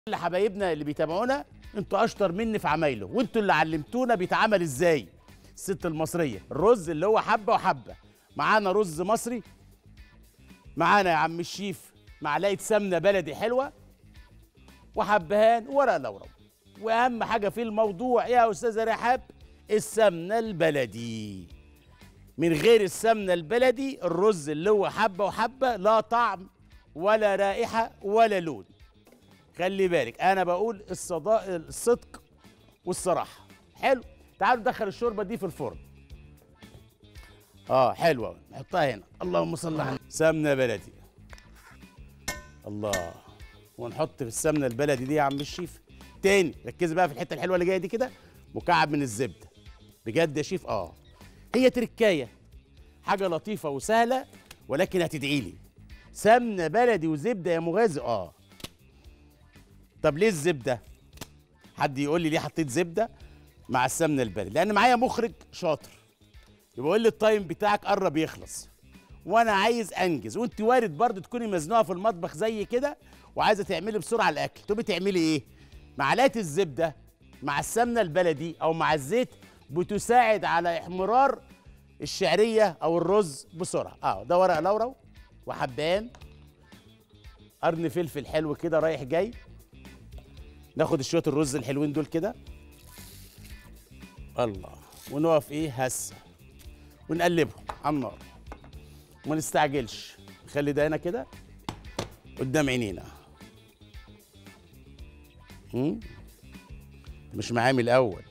اللي حبايبنا اللي بيتابعونا انتوا اشطر مني في عمايله وانتوا اللي علمتونا بيتعمل ازاي الست المصريه الرز اللي هو حبه وحبه معانا رز مصري معانا يا عم الشيف معلقه سمنه بلدي حلوه وحبهان ورق لورا واهم حاجه في الموضوع يا استاذه رحاب السمنه البلدي من غير السمنه البلدي الرز اللي هو حبه وحبه لا طعم ولا رائحه ولا لون خلي بالك انا بقول الصداق الصدق والصراحه حلو تعالوا ندخل الشوربه دي في الفرن اه حلوه نحطها هنا اللهم صل على النبي. سمنه بلدي الله ونحط في السمنه البلدي دي يا عم الشيف تاني ركزي بقى في الحته الحلوه اللي جايه دي كده مكعب من الزبده بجد يا شيف اه هي تركايه حاجه لطيفه وسهله ولكن هتدعي لي سمنه بلدي وزبده يا مغازي اه طب ليه الزبده حد يقول لي ليه حطيت زبده مع السمنه البلدي لان معايا مخرج شاطر يبقى يقول لي التايم بتاعك قرب يخلص وانا عايز انجز وانت وارد برضه تكوني مزنوقه في المطبخ زي كده وعايزه تعملي بسرعه الاكل تقومي تعملي ايه معلقه الزبده مع السمنه البلدي او مع الزيت بتساعد على احمرار الشعريه او الرز بسرعه اه ده ورق لورا وحبان قرن فلفل حلو كده رايح جاي ناخد شويه الرز الحلوين دول كده الله ونقف ايه هسه ونقلبهم على النار وما نستعجلش نخلي ده هنا كده قدام عينينا هم؟ مش معايا من الاول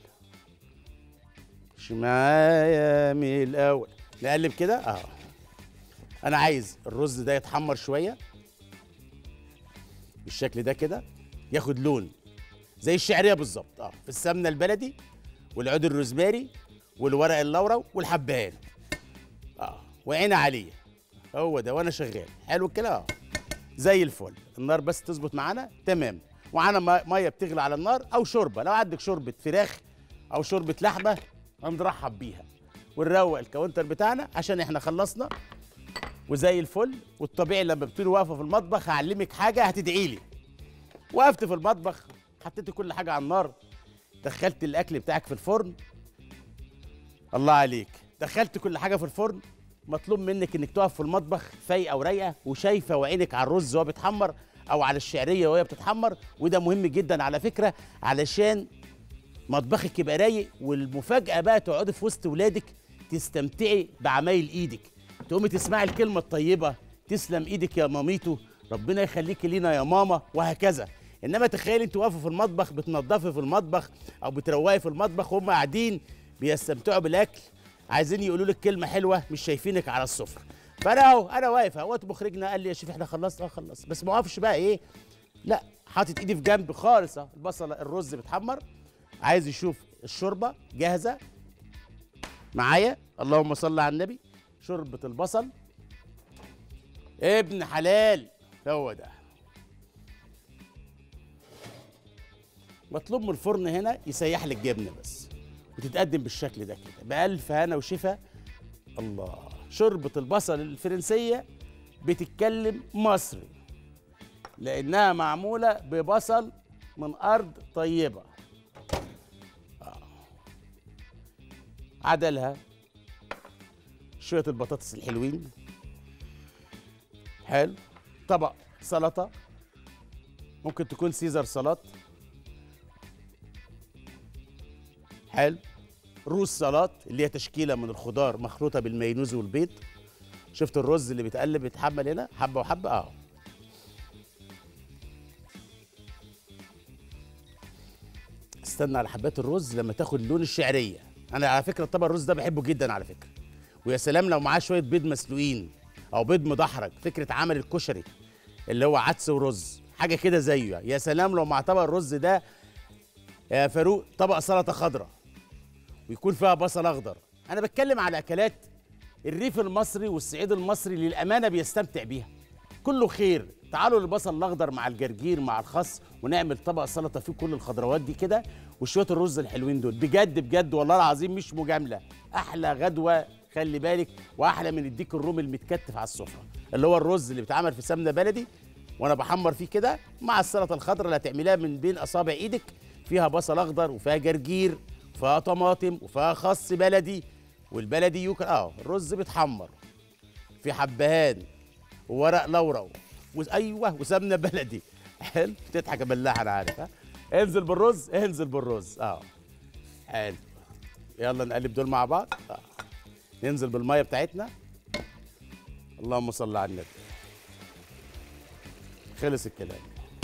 مش معايا من الاول نقلب كده اه انا عايز الرز ده يتحمر شويه بالشكل ده كده ياخد لون زي الشعريه بالظبط اه في السمنه البلدي والعود الروزماري والورق اللورا والحبهان اه وعين عليه هو ده وانا شغال حلو الكلام اه زي الفل النار بس تظبط معانا تمام وعانا ما- ميه بتغلي على النار او شوربه لو عندك شوربه فراخ او شوربه لحمه هنرحب بيها ونروق الكاونتر بتاعنا عشان احنا خلصنا وزي الفل والطبيعي لما بتكوني واقفه في المطبخ هعلمك حاجه هتدعي لي وقفت في المطبخ حطيت كل حاجه على النار دخلت الاكل بتاعك في الفرن الله عليك دخلت كل حاجه في الفرن مطلوب منك انك تقف في المطبخ فايقه ورايقه وشايفه وعينك على الرز وهو بيتحمر او على الشعريه وهي بتتحمر وده مهم جدا على فكره علشان مطبخك يبقى رايق والمفاجاه بقى تقعدي في وسط ولادك تستمتعي بعمايل ايدك تقومي تسمعي الكلمه الطيبه تسلم ايدك يا ماميتو ربنا يخليكي لينا يا ماما وهكذا انما تخيلي انت واقفه في المطبخ بتنضفي في المطبخ او بتروقي في المطبخ وهم قاعدين بيستمتعوا بالاكل عايزين يقولوا لك كلمه حلوه مش شايفينك على السفره فانا اهو انا واقف اهوت مخرجنا قال لي يا شيف احنا خلصنا اه خلص بس ما اقفش بقى ايه لا حاطط ايدي في جنب خالص اهو البصله الرز بيتحمر عايز يشوف الشوربه جاهزه معايا اللهم صل على النبي شوربه البصل ابن حلال هو ده مطلوب من الفرن هنا يسيح لك جبنه بس وتتقدم بالشكل ده كده بألف هنا وشفا الله شوربة البصل الفرنسية بتتكلم مصري لأنها معمولة ببصل من أرض طيبة آه. عدلها شوية البطاطس الحلوين حلو طبق سلطة ممكن تكون سيزر سلطة حلو روز سلطات اللي هي تشكيله من الخضار مخلوطه بالمايونيز والبيض شفت الرز اللي بيتقلب بيتحمل هنا حبه وحبه اه استنى على حبات الرز لما تاخد لون الشعريه انا على فكره طبق الرز ده بحبه جدا على فكره ويا سلام لو معاه شويه بيض مسلوقين او بيض مدحرج فكره عمل الكشري اللي هو عدس ورز حاجه كده زيه يا سلام لو مع طبق الرز ده يا فاروق طبق سلطه خضراء ويكون فيها بصل اخضر انا بتكلم على اكلات الريف المصري والصعيد المصري للامانه بيستمتع بيها كله خير تعالوا البصل الاخضر مع الجرجير مع الخس ونعمل طبق سلطه فيه كل الخضروات دي كده وشويه الرز الحلوين دول بجد بجد والله العظيم مش مجامله احلى غدوه خلي بالك واحلى من الديك الرومي المتكتف على السفره اللي هو الرز اللي بيتعمل في سمنه بلدي وانا بحمر فيه كده مع السلطه الخضراء اللي هتعمليها من بين اصابع ايدك فيها بصل اخضر وفيها جرجير وفيها طماطم وفيها خس بلدي والبلدي يوكل اه الرز بيتحمر في حبهان وورق لورا و... ايوه وسمنه بلدي حلو بتضحك يا بلاح انا عارف ها انزل بالرز انزل بالرز اه حلو يلا نقلب دول مع بعض آه. ننزل بالميه بتاعتنا اللهم صل على النبي خلص الكلام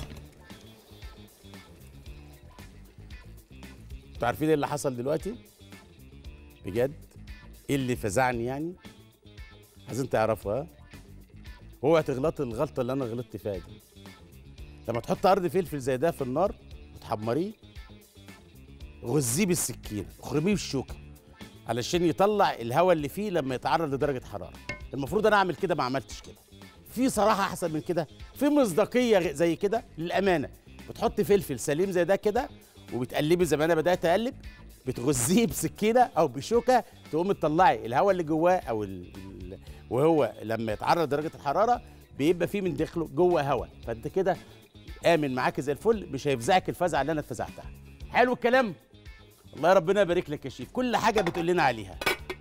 انتوا عارفين ايه اللي حصل دلوقتي بجد ايه اللي فزعني يعني عايزين تعرفوا ها اوعى تغلطي الغلطه اللي انا غلطت فيها دي لما تحط قرن فلفل زي ده في النار وتحمريه غزيه بالسكينه اخرميه بالشوكه علشان يطلع الهواء اللي فيه لما يتعرض لدرجه حراره المفروض انا اعمل كده ما عملتش كده في صراحه احسن من كده في مصداقيه غ- زي كده للامانه بتحط فلفل سليم زي ده كده وبتقلبي زي ما انا بدات اقلب بتغزيه بسكينه او بشوكه تقوم تطلعي الهواء اللي جواه او ال... ال... وهو لما يتعرض لدرجه الحراره بيبقى فيه من داخله جوه هواء فانت كده امن معاك زي الفل مش هيفزعك الفزعه اللي انا اتفزعتها حلو الكلام الله ربنا يبارك لك يا شيف كل حاجه بتقول لنا عليها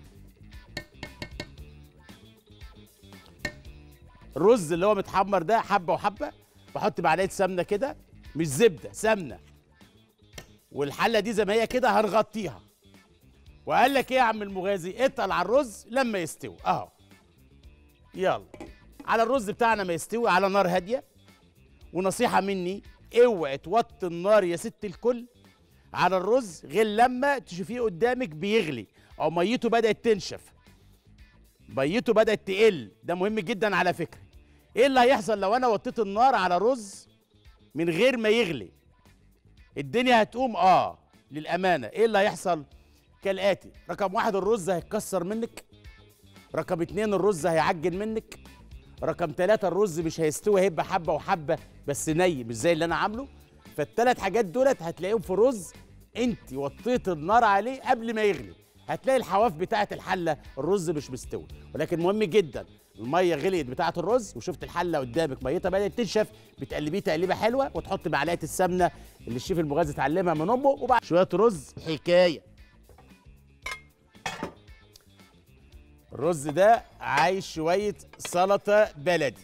الرز اللي هو متحمر ده حبه وحبه بحط معلقه سمنه كده مش زبده سمنه والحله دي زي ما هي كده هنغطيها وقال لك ايه يا عم المغازي اتقل على الرز لما يستوي اهو يلا على الرز بتاعنا ما يستوي على نار هاديه ونصيحه مني اوعي توطي النار يا ست الكل على الرز غير لما تشوفيه قدامك بيغلي او ميته بدات تنشف ميته بدات تقل ده مهم جدا على فكره ايه اللي هيحصل لو انا وطيت النار على رز من غير ما يغلي الدنيا هتقوم اه للامانه ايه اللي هيحصل كالاتي رقم واحد الرز هيتكسر منك رقم اتنين الرز هيعجن منك رقم ثلاثة الرز مش هيستوي هيبقى حبة وحبة بس ني مش زي اللي أنا عامله فالثلاث حاجات دولت هتلاقيهم في رز أنت وطيت النار عليه قبل ما يغلي هتلاقي الحواف بتاعة الحلة الرز مش مستوي ولكن مهم جدا المية غليت بتاعة الرز وشفت الحلة قدامك ميتها بدأت تنشف بتقلبيه تقليبة حلوة وتحط معلقة السمنة اللي الشيف المغازي اتعلمها من أمه وبعد شوية رز حكاية الرز ده عايز شوية سلطة بلدي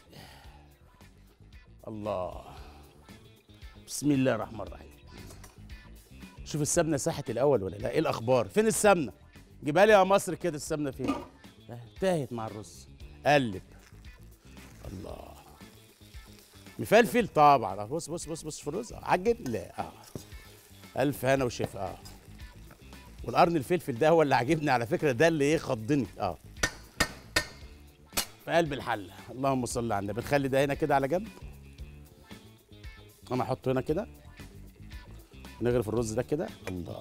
الله بسم الله الرحمن الرحيم شوف السمنة ساحت الأول ولا لا إيه الأخبار فين السمنة جيبها لي يا مصر كده السمنة فين آه، تاهت مع الرز قلب الله مفلفل طبعا آه، بص بص بص بص في الرز آه، عجن لا اه ألف هنا وشفا اه والقرن الفلفل ده هو اللي عاجبني على فكرة ده اللي ايه خضني اه في قلب الحله اللهم صل على النبي نخلي ده هنا كده على جنب انا احطه هنا كده نغرف الرز ده كده الله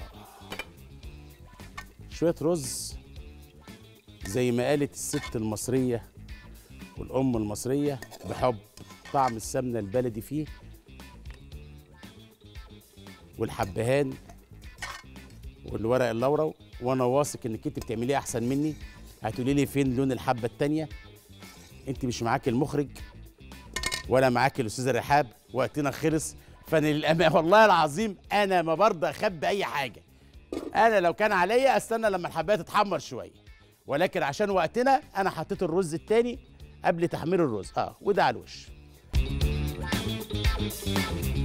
شويه رز زي ما قالت الست المصريه والام المصريه بحب طعم السمنه البلدي فيه والحبهان والورق اللورا وانا واثق انك انت بتعمليه احسن مني هتقولي لي فين لون الحبه التانيه انت مش معاك المخرج ولا معاك الاستاذه رحاب وقتنا خلص فانا للامانه والله العظيم انا ما برضى اخبي اي حاجه انا لو كان عليا استنى لما الحبايه تتحمر شويه ولكن عشان وقتنا انا حطيت الرز التاني قبل تحمير الرز اه وده على الوش